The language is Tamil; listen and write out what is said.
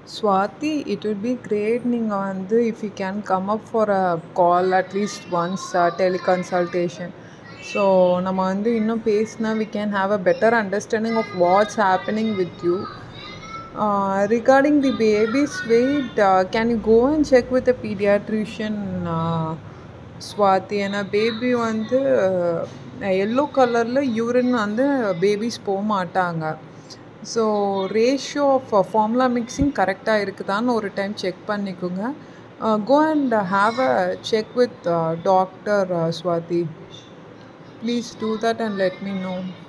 Swati, it would be great நீங்க வந்து if you can come up for a call at least once uh, teleconsultation. So நம்ம வந்து இன்னும் பேசினா we can have a better understanding of what's happening with you. Uh, regarding the baby's weight, uh, can you go and check with the pediatrician, uh, Swati? ஏன்னா பேபி வந்து எல்லோ கலரில் யூரின் வந்து பேபிஸ் போக மாட்டாங்க so ratio of formula mixing கரெக்டாக இருக்குதான்னு ஒரு டைம் செக் பண்ணிக்கோங்க go and have a check with doctor Swati please do that and let me no